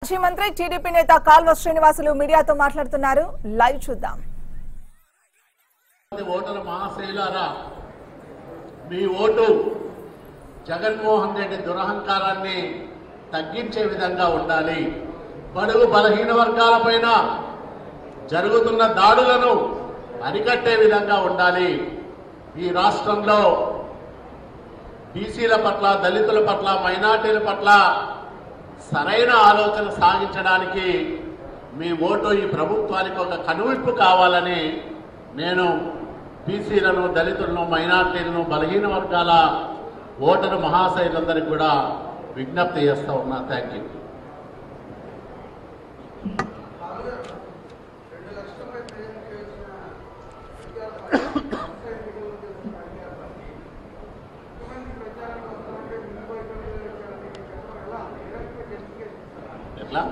మాజీ మంత్రి టీడీపీ నేత కాల్వ శ్రీనివాసులు మీడియాతో మాట్లాడుతున్నారు లైవ్ చూద్దాం ఓటరు మహాశైలారా మీ ఓటు జగన్మోహన్ రెడ్డి దురహంకారాన్ని తగ్గించే విధంగా ఉండాలి బడుగు బలహీన వర్గాలపైన జరుగుతున్న దాడులను అరికట్టే విధంగా ఉండాలి ఈ రాష్ట్రంలో బీసీల పట్ల దళితుల పట్ల మైనార్టీల పట్ల సరైన ఆలోచన సాగించడానికి మీ ఓటు ఈ ప్రభుత్వానికి ఒక కనువిప్పు కావాలని నేను బీసీలను దళితులను మైనార్టీలను బలహీన వర్గాల ఓటరు మహాశైలందరికీ కూడా విజ్ఞప్తి చేస్తా ఉన్నా థ్యాంక్ యూ ఎట్లా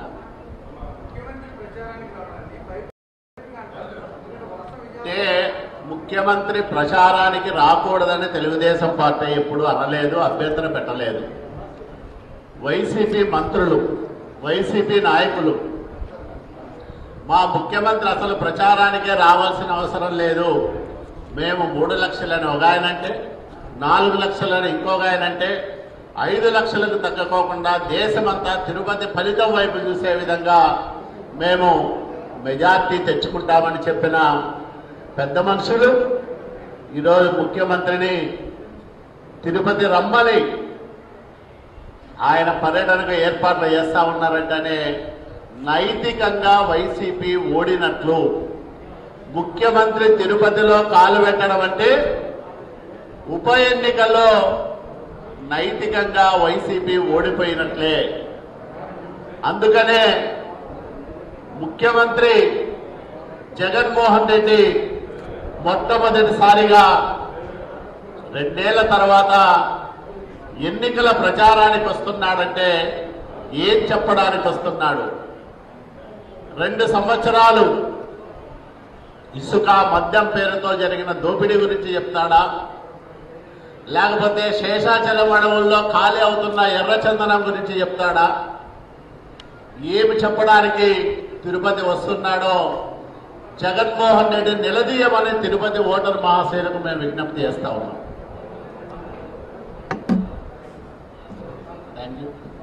అంటే ముఖ్యమంత్రి ప్రచారానికి రాకూడదని తెలుగుదేశం పార్టీ ఎప్పుడు అనలేదు అభ్యంతరం పెట్టలేదు వైసీపీ మంత్రులు వైసీపీ నాయకులు మా ముఖ్యమంత్రి అసలు ప్రచారానికే రావాల్సిన అవసరం లేదు మేము మూడు లక్షలని ఒక ఆయనంటే నాలుగు లక్షలని ఇంకొక ఆయనంటే ఐదు లక్షలకు తగ్గకోకుండా దేశమంతా తిరుపతి ఫలితం వైపు చూసే విధంగా మేము మెజార్టీ తెచ్చుకుంటామని చెప్పిన పెద్ద మనుషులు ఈరోజు ముఖ్యమంత్రిని తిరుపతి రమ్మని ఆయన పర్యటనకు ఏర్పాట్లు చేస్తా ఉన్నారంటేనే నైతికంగా వైసీపీ ఓడినట్లు ముఖ్యమంత్రి తిరుపతిలో కాలు పెట్టడం అంటే ఉప ఎన్నికల్లో నైతికంగా వైసీపీ ఓడిపోయినట్లే అందుకనే ముఖ్యమంత్రి జగన్మోహన్ రెడ్డి మొట్టమొదటిసారిగా రెండేళ్ల తర్వాత ఎన్నికల ప్రచారానికి వస్తున్నాడంటే ఏం చెప్పడానికి వస్తున్నాడు రెండు సంవత్సరాలు ఇసుక మద్యం పేరుతో జరిగిన దోపిడీ గురించి చెప్తాడా లేకపోతే శేషాచలం అడవుల్లో ఖాళీ అవుతున్న ఎర్రచందనం గురించి చెప్తాడా ఏమి చెప్పడానికి తిరుపతి వస్తున్నాడో జగన్మోహన్ రెడ్డి నిలదీయమని తిరుపతి ఓటర్ మహాశైలకు మేము విజ్ఞప్తి చేస్తా ఉన్నాం థ్యాంక్ యూ